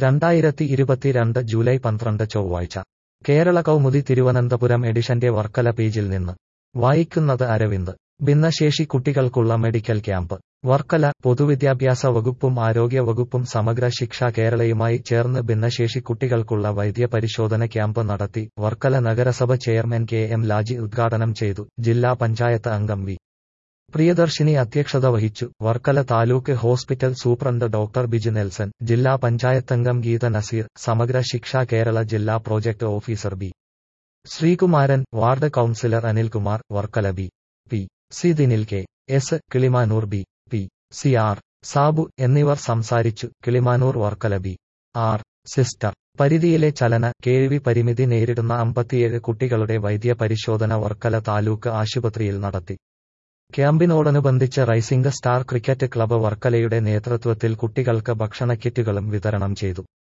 രണ്ടായിരത്തി ഇരുപത്തിരണ്ട് ജൂലൈ പന്ത്രണ്ട് ചൊവ്വാഴ്ച കേരള കൗമുദി തിരുവനന്തപുരം എഡിഷന്റെ വർക്കല പേജിൽ നിന്ന് വായിക്കുന്നത് അരവിന്ദ് ഭിന്നശേഷി കുട്ടികൾക്കുള്ള മെഡിക്കൽ ക്യാമ്പ് വർക്കല പൊതുവിദ്യാഭ്യാസ വകുപ്പും ആരോഗ്യ വകുപ്പും സമഗ്ര ശിക്ഷ കേരളയുമായി ചേർന്ന് ഭിന്നശേഷി കുട്ടികൾക്കുള്ള വൈദ്യ പരിശോധന ക്യാമ്പ് നടത്തി വർക്കല നഗരസഭ ചെയർമാൻ കെ എം ലാജി ഉദ്ഘാടനം ചെയ്തു ജില്ലാ പഞ്ചായത്ത് അംഗം വി പ്രിയദർശിനി അധ്യക്ഷത വഹിച്ചു Varkala taluk hospital superintendent doctor Biju Nelson ജില്ലാ പഞ്ചായത്തംഗം ഗീത നസീർ സമഗ്ര ശിക്ഷ കേരള ജില്ലാ project officer B Sreekumaran ward councillor Anilkumar Varkala B P C Dinil K S Kilimanoor B P C R Sabu എന്നിവർ സംസാരിച്ചു Kilimanoor Varkala B R sister പരിധിയിലെ ചലന കേൾവി പരിമിതി നേരിടുന്ന അമ്പത്തിയേഴ് കുട്ടികളുടെ വൈദ്യ പരിശോധന വർക്കല താലൂക്ക് ആശുപത്രിയിൽ നടത്തി ക്യാമ്പിനോടനുബന്ധിച്ച് റൈസിംഗ് സ്റ്റാർ ക്രിക്കറ്റ് ക്ലബ് വർക്കലയുടെ നേതൃത്വത്തിൽ കുട്ടികൾക്ക് ഭക്ഷണക്കിറ്റുകളും വിതരണം ചെയ്തു